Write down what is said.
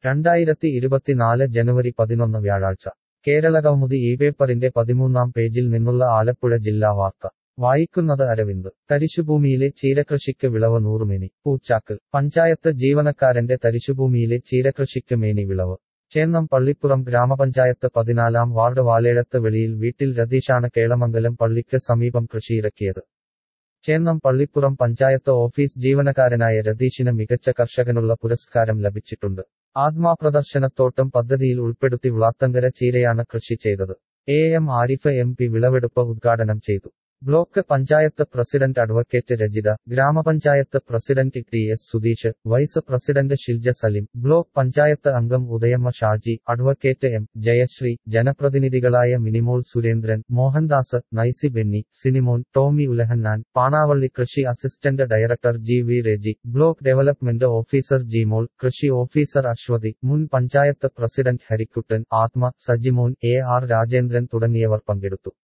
രണ്ടായിരത്തി ഇരുപത്തിനാല് ജനുവരി പതിനൊന്ന് വ്യാഴാഴ്ച കേരളകൗമുദി ഈ പേപ്പറിന്റെ പതിമൂന്നാം പേജിൽ നിന്നുള്ള ആലപ്പുഴ ജില്ലാ വാർത്ത വായിക്കുന്നത് അരവിന്ദ് തരിശുഭൂമിയിലെ ചീരകൃഷിക്ക് വിളവ് നൂറുമേനി പൂച്ചാക്കൽ പഞ്ചായത്ത് ജീവനക്കാരന്റെ തരിശുഭൂമിയിലെ ചീരകൃഷിക്ക് മേനി വിളവ് ചേന്നം പള്ളിപ്പുറം ഗ്രാമപഞ്ചായത്ത് പതിനാലാം വാർഡ് വാലേഴത്ത് വെളിയിൽ വീട്ടിൽ രതീഷാണ് കേളമംഗലം പള്ളിക്ക് സമീപം കൃഷിയിറക്കിയത് ചേന്നം പള്ളിപ്പുറം പഞ്ചായത്ത് ഓഫീസ് ജീവനക്കാരനായ രതീഷിന് മികച്ച കർഷകനുള്ള പുരസ്കാരം ലഭിച്ചിട്ടുണ്ട് ആത്മാ പ്രദർശനത്തോട്ടം പദ്ധതിയിൽ ഉൾപ്പെടുത്തി വ്ളാത്തങ്കര ചീരയാണ് കൃഷി ചെയ്തത് A M Arif M P വിളവെടുപ്പ് ഉദ്ഘാടനം ചെയ്തു block panchayat president advocate Rajitha ഗ്രാമപഞ്ചായത്ത് president T S Sudheesh vice president Shilja Salim block panchayat അംഗം ഉദയമ്മ ഷാജി അഡ്വക്കേറ്റ് എം ജയശ്രീ ജനപ്രതിനിധികളായ മിനിമോൾ സുരേന്ദ്രൻ മോഹൻദാസ് നൈസി ബെന്നി സിനിമോൻ ടോമി ഉലഹന്നാൻ പാണാവള്ളി കൃഷി assistant director G V Reji block development officer Jimol കൃഷി ഓഫീസർ അശ്വതി മുൻ പഞ്ചായത്ത് പ്രസിഡന്റ് ഹരിക്കുട്ടൻ ആത്മ സജിമോൻ എ ആർ രാജേന്ദ്രൻ തുടങ്ങിയവർ പങ്കെടുത്തു